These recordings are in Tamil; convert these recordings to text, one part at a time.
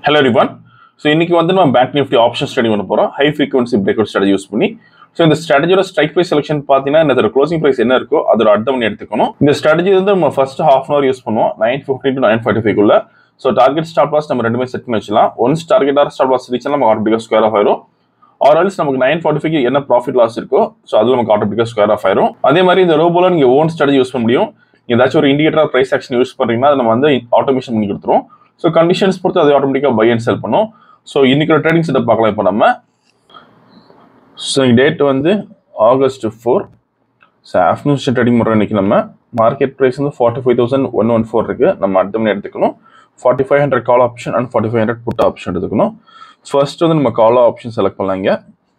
ஹலோ ரிவான் ஸோ இன்னைக்கு வந்து நம்ம பேங்க் நிஃப்டி ஆப்ஷன் ஸ்டடி பண்ண போகிறோம் high frequency break out strategy use பண்ணி ஸோ இந்த ஸ்ட்ராட்டஜியோட ஸ்ட்ரைக் ப்ரைஸ் செலக்ஷன் பார்த்தீங்கன்னா இந்த க்ளோசிங் ப்ரைஸ் என்ன இருக்கோ அதோட அட்டவணை எடுத்துக்கணும் இந்த ஸ்ட்ராட்டஜி வந்து நம்ம first half an hour use பண்ணுவோம் nine fifty to nine forty five குள்ள ஸோ டார்கெட் ஸ்டாப் லாஸ் நம்ம ரெண்டுமே செட் பண்ணி வச்சலாம் once target or stop loss reach நம்ம ஆட்டோமேட்டிக்காக ஸ்கொயர் ஆஃப் ஆயிரும் ஆர்எல்ஸ் நமக்கு நைன் ஃபார்ட்டி ஃபைவ் என்ன ப்ராஃபிட் லாஸ் இருக்கோ ஸோ அது நமக்கு ஆட்டோமேட்டிக்காக ஸ்கொயர் ஆஃப் ஆயிரும் அதே மாதிரி இந்த ரோபோல நீங்கள் ஓன் ஸ்ட்ராட்டஜி யூஸ் பண்ண முடியும் ஏதாச்சும் ஒரு இண்டிகேட்டர் ப்ரைஸ் ஆக்ஷன் யூஸ் பண்ணுறீங்கன்னா அதை நம்ம வந்து ஆட்டோமேஷன் பண்ணி கொடுத்துரும் ஸோ கண்டிஷன்ஸ் பொறுத்து அது ஆட்டோமேட்டிக்காக பை அண்ட் செல் பண்ணும் ஸோ இன்னைக்கு ட்ரேடிங் செட்டப் பார்க்கலாம் இப்போ நம்ம ஸோ டேட் வந்து August four so afternoon trading பண்ணுறோம் இன்னைக்கு நம்ம மார்க்கெட் ப்ரைஸ் வந்து forty five thousand one one four இருக்கு நம்ம அடுத்த மணி எடுத்துக்கணும் forty five hundred call option and forty five hundred put option எடுத்துக்கணும் ஃபர்ஸ்ட் வந்து நம்ம கால் ஆப்ஷன் செலக்ட் பண்ணலாம் இங்கே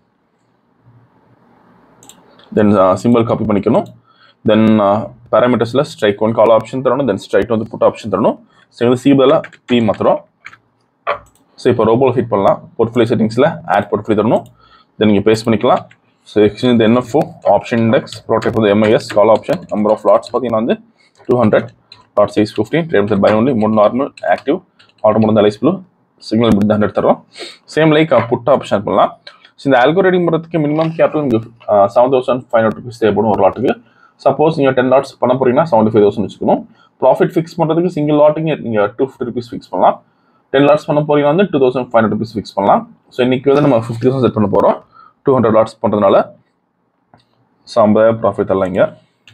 தென் சிம்பிள் காப்பி பண்ணிக்கணும் தென் பேராமீட்டர்ஸில் ஸ்ட்ரைக் ஒன் கால் ஆப்ஷன் தரணும் தென் ஸ்ட்ரைக் வந்து புட் ஆப்ஷன் தரணும் ஸோ வந்து சிபிஎல் பி மாத்திரம் ஸோ இப்போ ரோபோல் ஹிட் பண்ணலாம் போர்ட்ஃபோலியோ செட்டிங்ஸில் ஆட் போர்ட்ஃபோலியோ தரணும் தென் நீங்கள் பேஸ் பண்ணிக்கலாம் ஸோ எக்ஸ்சேஞ்ச் இந்த என்எஃப்ஓ ஆப்ஷன் இண்டெக்ஸ் ப்ராடக்ட் வந்து MIS call option number of lots பார்த்தீங்கன்னா வந்து two hundred lot size fifteen trade buy only மூணு நார்மல் ஆக்டிவ் ஆர்டர் முடிந்த அலைஸ் ப்ளூ சிக்னல் பிட் ஹண்ட்ரட் தரோம் சேம் லைக் புட் ஆப்ஷன் பண்ணலாம் ஸோ இந்த ஆல்கோ ரேட்டிங் பண்ணுறதுக்கு மினிமம் கேபிட்டல் உங்களுக்கு seven thousand five hundred rupees தேவைப்படும் ஒரு லாட்டுக்கு சப்போஸ் நீங்கள் டென் லாட்ஸ் பண்ண போறீங்கன்னா செவன்ட்டி ஃபைவ் தௌசண்ட் வச்சுக்கணும் ப்ராஃபிட் ஃபிக்ஸ் பண்ணுறதுக்கு சிங்கிள் லாட்டுக்கு நீங்கள் டூ ஃபிஃப்டி ருபீஸ் ஃபிக்ஸ் பண்ணலாம் டென் லாட்ஸ் பண்ண போறீங்கன்னா வந்து two thousand five hundred rupees fix பண்ணலாம் ஸோ இன்னைக்கு வந்து நம்ம ஃபிஃப்டி தௌசண்ட் செட் பண்ண போகிறோம் டூ ஹண்ட்ரட் லாட்ஸ் பண்ணுறதுனால ஸோ ஐம்பதாயிரம் ப்ராஃபிட் தரலாம் இங்கே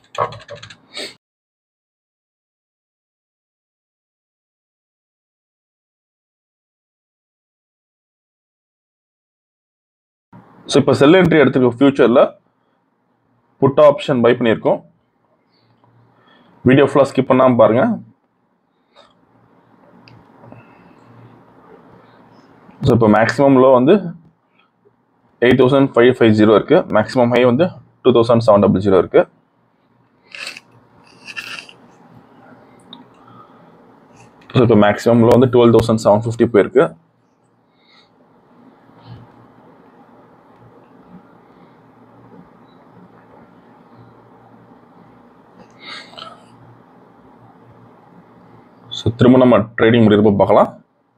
ஸோ இப்போ செல் என்ட்ரி எடுத்துருக்க ஃபியூச்சரில் புட் ஆப்ஷன் பை பண்ணியிருக்கோம் வீடியோ ஃபுல்லாக ஸ்கிப் பண்ணாமல் பாருங்க ஸோ இப்போ மேக்ஸிமம் லோ வந்து eight thousand five five zero இருக்கு மேக்ஸிமம் ஹை வந்து two thousand seven double zero இருக்கு ஸோ இப்போ மேக்ஸிமம் லோ வந்து டுவெல் தௌசண்ட் செவன் ஃபிஃப்டி போயிருக்கு ஸோ திரும்ப நம்ம ட்ரேடிங் முடிகிறப்ப பார்க்கலாம்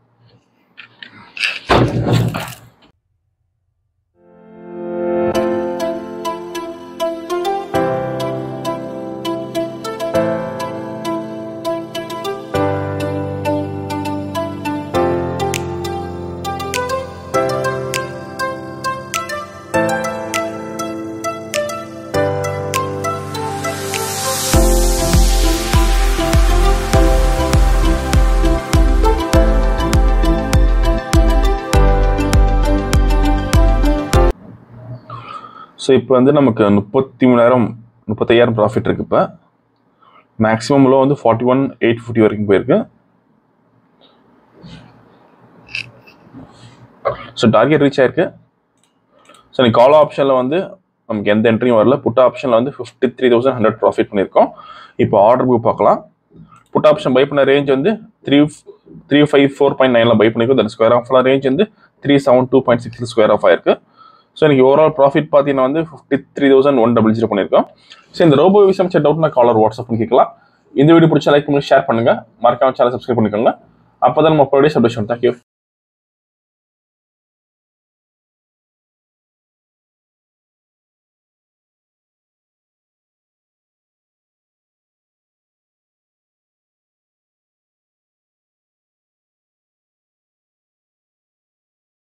ஸோ இப்போ வந்து நமக்கு முப்பத்தி மூணாயிரம் முப்பத்தையாயிரம் ப்ராஃபிட் இருக்கு இப்போ மேக்ஸிமம் லோ வந்து ஃபார்ட்டி ஒன் எயிட் ஃபிஃப்டி வரைக்கும் போயிருக்கு ஸோ டார்கெட் ரீச் ஆயிருக்கு ஸோ நீ கால் ஆப்ஷனில் வந்து நமக்கு எந்த என்ட்ரியும் வரல புட் ஆப்ஷனில் வந்து fifty three thousand hundred profit பண்ணியிருக்கோம் இப்போ ஆர்டர் புக் பார்க்கலாம் புட் ஆப்ஷன் பை பண்ண ரேஞ்ச் வந்து three three five four point நைனில் பை பண்ணியிருக்கோம் தென் ஸ்கொயர் ஆஃப்லாம் ரேஞ்ச் வந்து three seven two point six square off ஆயிருக்கு ஸோ எனக்கு ஓவரால் ப்ராஃபிட் பார்த்தீங்கன்னா வந்து fifty three thousand one double zero பண்ணியிருக்கோம் ஸோ இந்த ரோபோ விஷயம் செட் அவுட் நான் காலர் வாட்ஸ்அப் பண்ணி கேட்கலாம் இந்த வீடியோ பிடிச்சா லைக் பண்ணி ஷேர் பண்ணுங்க மறக்காம சேனல் சப்ஸ்கிரைப் பண்ணிக்கோங்க அப்போ தான் நம்ம ப்ரொடியூஸ் அப்டேஷன் தேங்க்யூ